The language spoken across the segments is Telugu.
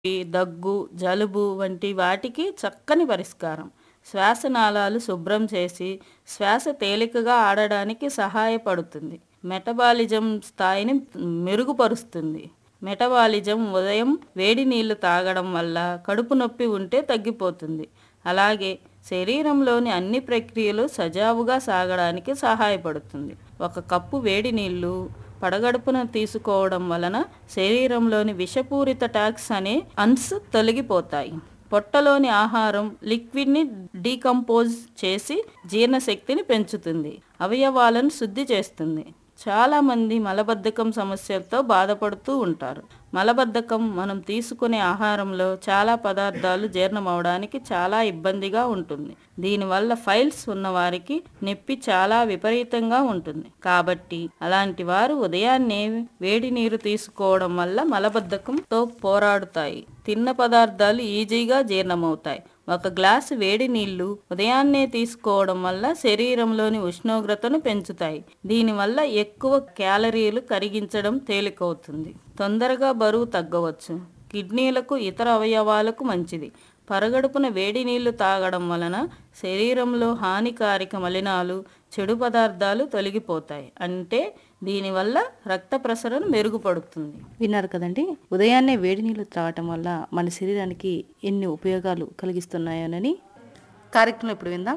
ఈ దగ్గు జలుబు వంటి వాటికి చక్కని పరిష్కారం శ్వాసనాళాలు శుభ్రం చేసి శ్వాస తేలికగా ఆడడానికి సహాయపడుతుంది మెటబాలిజం స్థాయిని మెరుగుపరుస్తుంది మెటబాలిజం ఉదయం వేడి నీళ్లు తాగడం వల్ల కడుపు నొప్పి ఉంటే తగ్గిపోతుంది అలాగే శరీరంలోని అన్ని ప్రక్రియలు సజావుగా సాగడానికి సహాయపడుతుంది ఒక కప్పు వేడి నీళ్లు పడగడుపున తీసుకోవడం వలన శరీరంలోని విషపూరిత టాక్స్ అనే అన్స్ తొలగిపోతాయి పొట్టలోని ఆహారం లిక్విడ్ని డీకంపోజ్ చేసి జీర్ణశక్తిని పెంచుతుంది అవయవాలను శుద్ధి చేస్తుంది చాలామంది మలబద్ధకం సమస్యలతో బాధపడుతూ ఉంటారు మలబద్ధకం మనం తీసుకునే ఆహారంలో చాలా పదార్థాలు జీర్ణమవడానికి చాలా ఇబ్బందిగా ఉంటుంది దీనివల్ల ఫైల్స్ ఉన్నవారికి నొప్పి చాలా విపరీతంగా ఉంటుంది కాబట్టి అలాంటి వారు ఉదయాన్నే వేడి నీరు తీసుకోవడం వల్ల మలబద్ధకంతో పోరాడుతాయి తిన్న పదార్థాలు ఈజీగా జీర్ణమవుతాయి ఒక గ్లాసు వేడి నీళ్లు ఉదయాన్నే తీసుకోవడం వల్ల శరీరంలోని ఉష్ణోగ్రతను పెంచుతాయి దీనివల్ల ఎక్కువ క్యాలరీలు కరిగించడం తేలికవుతుంది తొందరగా బరువు తగ్గవచ్చు కిడ్నీలకు ఇతర అవయవాలకు మంచిది పరగడుపున వేడి నీళ్లు తాగడం వలన శరీరంలో హానికారక మలినాలు చెడు పదార్థాలు తొలగిపోతాయి అంటే దీనివల్ల రక్త ప్రసరణ మెరుగుపడుతుంది విన్నారు కదండి ఉదయాన్నే వేడి నీళ్లు త్రాగటం వల్ల మన శరీరానికి ఎన్ని ఉపయోగాలు కలిగిస్తున్నాయోనని కార్యక్రమం ఇప్పుడు విందాం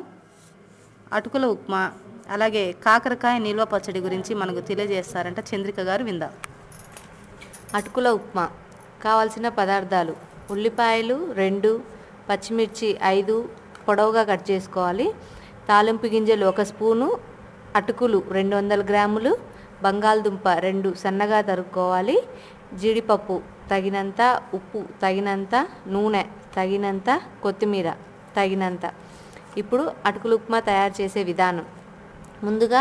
అటుకుల ఉప్మా అలాగే కాకరకాయ నిల్వ పచ్చడి గురించి మనకు తెలియజేస్తారంట చంద్రిక గారు విందాం అటుకుల ఉప్మా కావాల్సిన పదార్థాలు ఉల్లిపాయలు రెండు పచ్చిమిర్చి ఐదు పొడవుగా కట్ చేసుకోవాలి తాలింపు గింజలు ఒక స్పూను అటుకులు రెండు వందల గ్రాములు బంగాళదుంప రెండు సన్నగా తరుక్కోవాలి జీడిపప్పు తగినంత ఉప్పు తగినంత నూనె తగినంత కొత్తిమీర తగినంత ఇప్పుడు అటుకుల ఉప్మా తయారు చేసే విధానం ముందుగా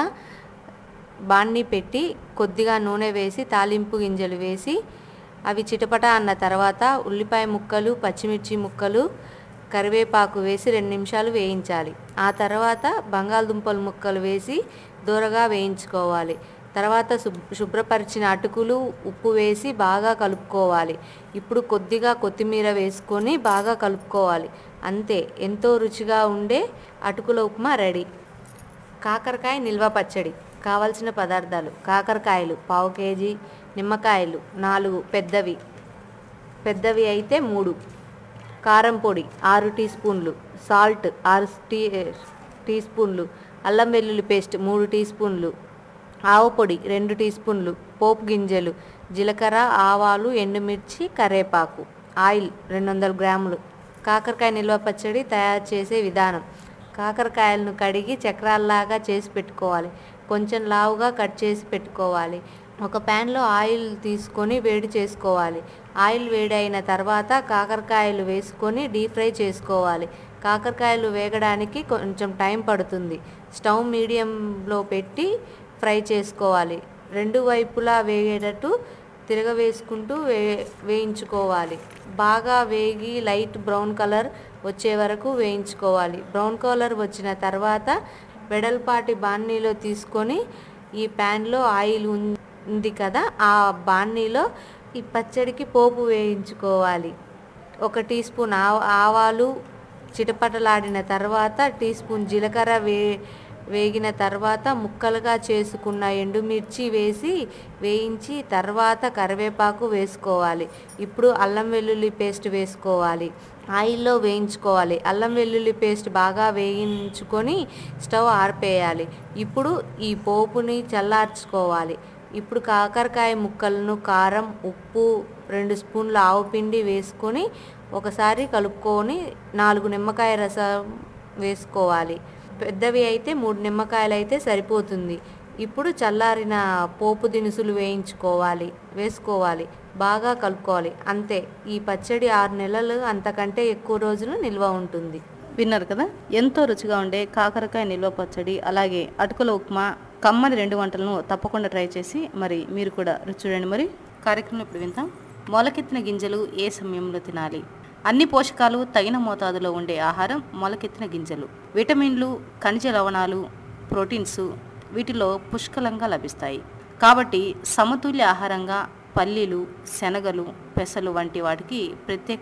బాణీ పెట్టి కొద్దిగా నూనె వేసి తాలింపు గింజలు వేసి అవి చిటపట అన్న తర్వాత ఉల్లిపాయ ముక్కలు పచ్చిమిర్చి ముక్కలు కరివేపాకు వేసి రెండు నిమిషాలు వేయించాలి ఆ తర్వాత బంగాళదుంపల ముక్కలు వేసి దూరగా వేయించుకోవాలి తర్వాత శుభ్ శుభ్రపరిచిన అటుకులు ఉప్పు వేసి బాగా కలుపుకోవాలి ఇప్పుడు కొద్దిగా కొత్తిమీర వేసుకొని బాగా కలుపుకోవాలి అంతే ఎంతో రుచిగా ఉండే అటుకుల ఉప్మా రెడీ కాకరకాయ నిల్వ పచ్చడి కావలసిన పదార్థాలు కాకరకాయలు పావు కేజీ నిమ్మకాయలు నాలుగు పెద్దవి పెద్దవి అయితే మూడు కారం పొడి ఆరు టీ స్పూన్లు సాల్ట్ ఆరు టీ టీ స్పూన్లు అల్లం వెల్లుల్లి పేస్ట్ మూడు టీ స్పూన్లు ఆవు పొడి రెండు టీ స్పూన్లు పోపు గింజలు జీలకర్ర ఆవాలు ఎండుమిర్చి కరేపాకు ఆయిల్ రెండు వందల గ్రాములు కాకరకాయ నిల్వ పచ్చడి తయారు చేసే విధానం కాకరకాయలను కడిగి చక్రాల్లాగా చేసి పెట్టుకోవాలి కొంచెం లావుగా కట్ చేసి పెట్టుకోవాలి ఒక ప్యాన్లో ఆయిల్ తీసుకొని వేడి చేసుకోవాలి ఆయిల్ వేడి అయిన తర్వాత కాకరకాయలు వేసుకొని డీప్ ఫ్రై చేసుకోవాలి కాకరకాయలు వేగడానికి కొంచెం టైం పడుతుంది స్టవ్ మీడియంలో పెట్టి ఫ్రై చేసుకోవాలి రెండు వైపులా వేగేటట్టు తిరగవేసుకుంటూ వే వేయించుకోవాలి బాగా వేగి లైట్ బ్రౌన్ కలర్ వచ్చే వరకు వేయించుకోవాలి బ్రౌన్ కలర్ వచ్చిన తర్వాత వెడల్పాటి బాణీలో తీసుకొని ఈ ప్యాన్లో ఆయిల్ ఉం- ఉంది కదా ఆ బాణీలో ఈ పచ్చడికి పోపు వేయించుకోవాలి ఒక టీ స్పూన్ ఆవ ఆవాలు చిటపటలాడిన తర్వాత టీ స్పూన్ జీలకర్ర వే వేగిన తర్వాత ముక్కలుగా చేసుకున్న ఎండుమిర్చి వేసి వేయించి తర్వాత కరివేపాకు వేసుకోవాలి ఇప్పుడు అల్లం వెల్లుల్లి పేస్ట్ వేసుకోవాలి ఆయిల్లో వేయించుకోవాలి అల్లం వెల్లుల్లి పేస్ట్ బాగా వేయించుకొని స్టవ్ ఆర్పేయాలి ఇప్పుడు ఈ పోపుని చల్లార్చుకోవాలి ఇప్పుడు కాకరకాయ ముక్కలను కారం ఉప్పు రెండు స్పూన్ల ఆవు పిండి వేసుకొని ఒకసారి కలుపుకొని నాలుగు నిమ్మకాయ రసం వేసుకోవాలి పెద్దవి అయితే మూడు నిమ్మకాయలు అయితే సరిపోతుంది ఇప్పుడు చల్లారిన పోపు దినుసులు వేయించుకోవాలి వేసుకోవాలి బాగా కలుపుకోవాలి అంతే ఈ పచ్చడి ఆరు నెలలు అంతకంటే ఎక్కువ రోజులు నిల్వ ఉంటుంది విన్నారు కదా ఎంతో రుచిగా ఉండే కాకరకాయ నిల్వ పచ్చడి అలాగే అటుకుల ఉప్మా కమ్మని రెండు వంటలను తప్పకుండా ట్రై చేసి మరి మీరు కూడా రుచి చూడండి మరి కార్యక్రమం ఇప్పుడు వింటాం మొలకెత్తిన గింజలు ఏ సమయంలో తినాలి అన్ని పోషకాలు తగిన మోతాదులో ఉండే ఆహారం మొలకెత్తిన గింజలు విటమిన్లు ఖనిజ లవణాలు ప్రోటీన్స్ వీటిలో పుష్కలంగా లభిస్తాయి కాబట్టి సమతుల్య ఆహారంగా పల్లీలు శనగలు పెసలు వంటి వాటికి ప్రత్యేక